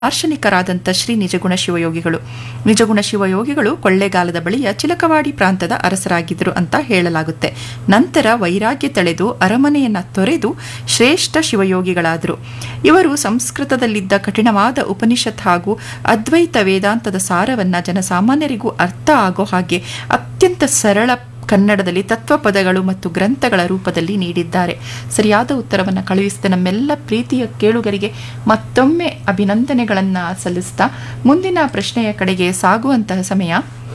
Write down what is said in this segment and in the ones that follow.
ದಾರ್ಶನಿಕರಾದಂಥ ಶ್ರೀ ನಿಜಗುಣ ಶಿವಯೋಗಿಗಳು ನಿಜಗುಣ ಶಿವಯೋಗಿಗಳು ಕೊಳ್ಳೇಗಾಲದ ಬಳಿಯ ಚಿಲಕವಾಡಿ ಪ್ರಾಂತದ ಅರಸರಾಗಿದ್ದರು ಅಂತ ಹೇಳಲಾಗುತ್ತೆ ನಂತರ ವೈರಾಗ್ಯ ತಳೆದು ಅರಮನೆಯನ್ನ ತೊರೆದು ಶ್ರೇಷ್ಠ ಶಿವಯೋಗಿಗಳಾದರು ಇವರು ಸಂಸ್ಕೃತದಲ್ಲಿದ್ದ ಕಠಿಣವಾದ ಉಪನಿಷತ್ ಹಾಗೂ ಅದ್ವೈತ ವೇದಾಂತದ ಸಾರವನ್ನ ಜನಸಾಮಾನ್ಯರಿಗೂ ಅರ್ಥ ಆಗೋ ಹಾಗೆ ಅತ್ಯಂತ ಸರಳ ಕನ್ನಡದಲ್ಲಿ ತತ್ವಪದಗಳು ಮತ್ತು ಗ್ರಂಥಗಳ ರೂಪದಲ್ಲಿ ನೀಡಿದ್ದಾರೆ ಸರಿಯಾದ ಉತ್ತರವನ್ನು ಕಳುಹಿಸಿದ ನಮ್ಮೆಲ್ಲ ಪ್ರೀತಿಯ ಕೇಳುಗರಿಗೆ ಮತ್ತೊಮ್ಮೆ ಅಭಿನಂದನೆಗಳನ್ನು ಸಲ್ಲಿಸ್ತಾ ಮುಂದಿನ ಪ್ರಶ್ನೆಯ ಕಡೆಗೆ ಸಾಗುವಂತಹ ಸಮಯ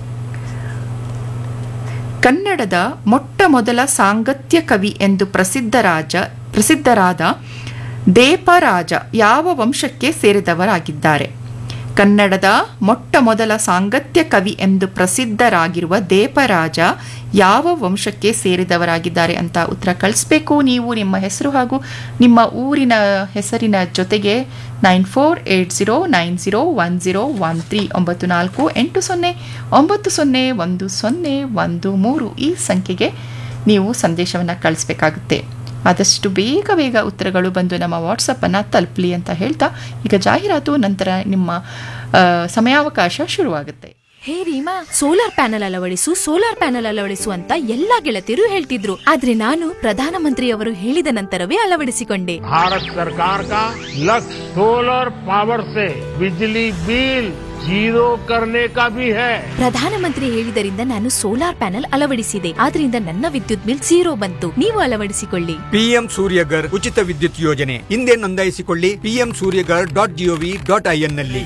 ಕನ್ನಡದ ಮೊಟ್ಟ ಮೊದಲ ಸಾಂಗತ್ಯ ಕವಿ ಎಂದು ಪ್ರಸಿದ್ಧರಾಜ ಪ್ರಸಿದ್ಧರಾದ ದೇಪರಾಜ ಯಾವ ವಂಶಕ್ಕೆ ಸೇರಿದವರಾಗಿದ್ದಾರೆ ಕನ್ನಡದ ಮೊಟ್ಟ ಮೊದಲ ಸಾಂಗತ್ಯ ಕವಿ ಎಂದು ಪ್ರಸಿದ್ಧರಾಗಿರುವ ದೇಪರಾಜ ಯಾವ ವಂಶಕ್ಕೆ ಸೇರಿದವರಾಗಿದ್ದಾರೆ ಅಂತ ಉತ್ತರ ಕಳಿಸ್ಬೇಕು ನೀವು ನಿಮ್ಮ ಹೆಸರು ಹಾಗೂ ನಿಮ್ಮ ಊರಿನ ಹೆಸರಿನ ಜೊತೆಗೆ nine four eight zero nine zero one zero one three ಒಂಬತ್ತು ನಾಲ್ಕು ಎಂಟು ಸೊನ್ನೆ ಒಂಬತ್ತು ಸೊನ್ನೆ ಒಂದು ಸೊನ್ನೆ ಒಂದು ಮೂರು ಈ ಸಂಖ್ಯೆಗೆ ನೀವು ಸಂದೇಶವನ್ನು ಕಳಿಸ್ಬೇಕಾಗುತ್ತೆ ಆದಷ್ಟು ಬೇಗ ಬೇಗ ಉತ್ತರಗಳು ಬಂದು ನಮ್ಮ ವಾಟ್ಸಪ್ಪನ್ನು ತಲುಪಲಿ ಅಂತ ಹೇಳ್ತಾ ಈಗ ಜಾಹೀರಾತು ನಂತರ ನಿಮ್ಮ ಆ, ಸಮಯಾವಕಾಶ ಶುರುವಾಗುತ್ತೆ ಹೇ ರೀಮಾ ಸೋಲಾರ್ ಪ್ಯಾನೆಲ್ ಅಳವಡಿಸು ಸೋಲಾರ್ ಪ್ಯಾನೆಲ್ ಅಳವಡಿಸು ಅಂತ ಎಲ್ಲಾ ಗೆಳತಿಯರು ಹೇಳ್ತಿದ್ರು ಆದ್ರೆ ನಾನು ಪ್ರಧಾನಮಂತ್ರಿಯವರು ಹೇಳಿದ ನಂತರವೇ ಅಳವಡಿಸಿಕೊಂಡೆ भारत सरकार का लक्ष्य सोलर पावर से बिजली बिल जीरो करने का भी है ಪ್ರಧಾನಮಂತ್ರಿ ಹೇಳಿದರಿಂದ ನಾನು ಸೋಲಾರ್ ಪ್ಯಾನೆಲ್ ಅಳವಡಿಸಿದೆ ಆದ್ರಿಂದ ನನ್ನ ವಿದ್ಯುತ್ ಬಿಲ್ ಝೀರೋ ಬಂತು ನೀವು ಅಳವಡಿಸಿಕೊಳ್ಳಿ ಪಿಎಂ ಸೂರ್ಯಗರ್ ಉಚಿತ ವಿದ್ಯುತ್ ಯೋಜನೆ ಹಿಂದೆ ನೋಂದಾಯಿಸಿಕೊಳ್ಳಿ PM Suryaghar dot G O V dot I N ನಲ್ಲಿ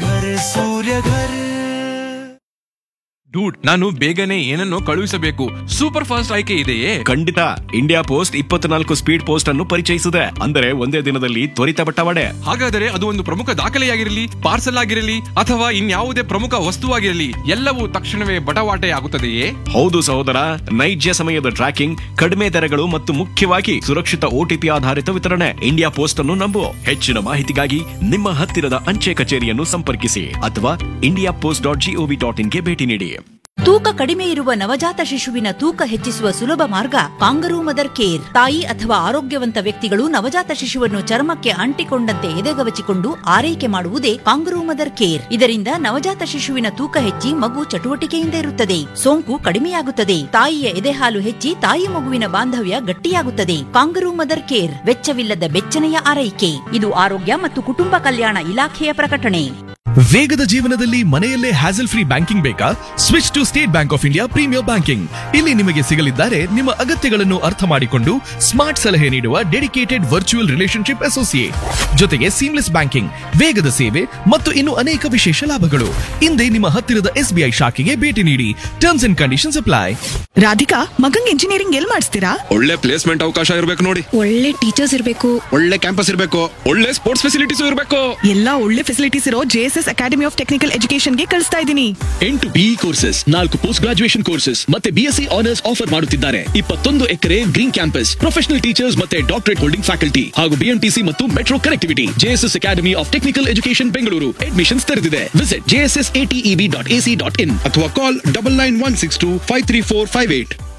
ಡೂಡ್ ನಾನು ಬೇಗನೆ ಏನನ್ನೋ ಕಳುಹಿಸಬೇಕು ಸೂಪರ್ ಫಾಸ್ಟ್ ಆಯ್ಕೆ ಇದೆಯೇ ಖಂಡಿತ ಇಂಡಿಯಾ ಪೋಸ್ಟ್ ಇಪ್ಪತ್ನಾಲ್ಕು ಸ್ಪೀಡ್ ಪೋಸ್ಟ್ ಅನ್ನು ಪರಿಚಯಿಸಿದೆ ಅಂದರೆ ಒಂದೇ ದಿನದಲ್ಲಿ ತ್ವರಿತ ಬಟ್ಟವಾಡೆ ಹಾಗಾದರೆ ಅದು ಒಂದು ಪ್ರಮುಖ ದಾಖಲೆಯಾಗಿರಲಿ ಪಾರ್ಸಲ್ ಆಗಿರಲಿ ಅಥವಾ ಇನ್ಯಾವುದೇ ಪ್ರಮುಖ ವಸ್ತುವಾಗಿರಲಿ ಎಲ್ಲವೂ ತಕ್ಷಣವೇ ಬಟವಾಟೆ ಆಗುತ್ತದೆಯೇ ಹೌದು ಸಹೋದರ ನೈಜ ಸಮಯದ ಟ್ರ್ಯಾಕಿಂಗ್ ಕಡಿಮೆ ದರಗಳು ಮತ್ತು ಮುಖ್ಯವಾಗಿ ಸುರಕ್ಷಿತ ಓಟಿಪಿ ಆಧಾರಿತ ವಿತರಣೆ ಇಂಡಿಯಾ ಪೋಸ್ಟ್ ಅನ್ನು ನಂಬು ಹೆಚ್ಚಿನ ಮಾಹಿತಿಗಾಗಿ ನಿಮ್ಮ ಹತ್ತಿರದ ಅಂಚೆ ಕಚೇರಿಯನ್ನು ಸಂಪರ್ಕಿಸಿ ಅಥವಾ India post dot G O V dot ಇನ್ಗೆ ಭೇಟಿ ನೀಡಿ ತೂಕ ಕಡಿಮೆ ಇರುವ ನವಜಾತ ಶಿಶುವಿನ ತೂಕ ಹೆಚ್ಚಿಸುವ ಸುಲಭ ಮಾರ್ಗ ಕಾಂಗರೂ ಮದರ್ ಕೇರ್ ತಾಯಿ ಅಥವಾ ಆರೋಗ್ಯವಂತ ವ್ಯಕ್ತಿಗಳು ನವಜಾತ ಶಿಶುವನ್ನು ಚರ್ಮಕ್ಕೆ ಅಂಟಿಕೊಂಡಂತೆ ಎದೆಗವಚಿಕೊಂಡು ಆರೈಕೆ ಮಾಡುವುದೇ ಕಾಂಗರೂ ಮದರ್ ಕೇರ್ ಇದರಿಂದ ನವಜಾತ ಶಿಶುವಿನ ತೂಕ ಹೆಚ್ಚಿ ಮಗು ಚಟುವಟಿಕೆಯಿಂದ ಇರುತ್ತದೆ ಸೋಂಕು ಕಡಿಮೆಯಾಗುತ್ತದೆ ತಾಯಿಯ ಎದೆಹಾಲು ಹೆಚ್ಚಿ ತಾಯಿ ಮಗುವಿನ ಬಾಂಧವ್ಯ ಗಟ್ಟಿಯಾಗುತ್ತದೆ ಕಾಂಗರೂ ಮದರ್ ಕೇರ್ ವೆಚ್ಚವಿಲ್ಲದ ಬೆಚ್ಚನೆಯ ಆರೈಕೆ ಇದು ಆರೋಗ್ಯ ಮತ್ತು ಕುಟುಂಬ ಕಲ್ಯಾಣ ಇಲಾಖೆಯ ಪ್ರಕಟಣೆ ವೇಗದ ಜೀವನದಲ್ಲಿ ಮನೆಯಲ್ಲೇ ಹ್ಯಾಸಲ್ ಫ್ರೀ ಬ್ಯಾಂಕಿಂಗ್ ಬೇಕಾ switch to State Bank of India premier banking ಇಲ್ಲಿ ನಿಮಗೆ ಸಿಗಲಿದ್ದಾರೆ ನಿಮ್ಮ ಅಗತ್ಯಗಳನ್ನು ಅರ್ಥ ಮಾಡಿಕೊಂಡು ಸ್ಮಾರ್ಟ್ ಸಲಹೆ ನೀಡುವ ಡೆಡಿಕೇಟೆಡ್ ವರ್ಚುವಲ್ ರಿಲೇಶನ್ಶಿಪ್ ಅಸೋಸಿಯೇಟ್ ಜೊತೆಗೆ ಸೀಮ್ಲೆಸ್ ಬ್ಯಾಂಕಿಂಗ್ ವೇಗದ ಸೇವೆ ಮತ್ತು ಇನ್ನು ಅನೇಕ ವಿಶೇಷ ಲಾಭಗಳು ಹಿಂದೆ ನಿಮ್ಮ ಹತ್ತಿರದ ಎಸ್ಬಿಐ ಶಾಖೆಗೆ ಭೇಟಿ ನೀಡಿ terms and conditions apply Radhika ಮಗಂಗ್ ಇಂಜಿನಿಯರಿಂಗ್ ಎಲ್ ಮಾಡಿಸ್ತೀರಾ ಒಳ್ಳೆ ಪ್ಲೇಸ್ಮೆಂಟ್ ಅವಕಾಶ ಇರಬೇಕು ನೋಡಿ ಒಳ್ಳೆ ಟೀಚರ್ಸ್ ಇರಬೇಕು ಒಳ್ಳೆ ಕ್ಯಾಂಪಸ್ ಇರಬೇಕು ಒಳ್ಳೆ ಸ್ಪೋರ್ಟ್ಸ್ ಫೆಸಿಲಿಟೀಸ್ ಇರಬೇಕು ಎಲ್ಲಾ ಒಳ್ಳೆ ಫೆಸಿಲಿಟೀಸ್ ಇರೋ ಜೆಎಸ್ಎಸ್ ಅಕಾಡೆಮಿ ಆಫ್ ಟೆಕ್ನಿಕಲ್ ಎಜುಕೇಶನ್ಗೆ ಕಳಿಸ್ತಾ ಇದ್ದೀನಿ ಎಂಟು ಬಿಇ ಕೋರ್ಸಸ್ ನಾಲ್ಕು ಪೋಸ್ಟ್ ಗ್ರಾಜುಯೇಷನ್ ಕೋರ್ಸಸ್ ಮತ್ತೆ ಬಿಎಸ್ಸಿ ಆನರ್ಸ್ ಆಫರ್ ಮಾಡುತ್ತಿದ್ದಾರೆ ಇಪ್ಪತ್ತೊಂದು acre green campus professional teachers ಮತ್ತೆ ಡಾಕ್ಟರೇಟ್ ಹೋಲ್ಡಿಂಗ್ ಫ್ಯಾಕಲ್ಟಿ ಹಾಗೂ ಬಿಎಂಟಿಸಿ ಮತ್ತು metro connectivity JSS Academy of Technical Education Bengaluru admissions ತೆರೆದಿದೆ visit JSS ATEB dot AC dot in ಅಥವಾ call double nine one six two five three four five eight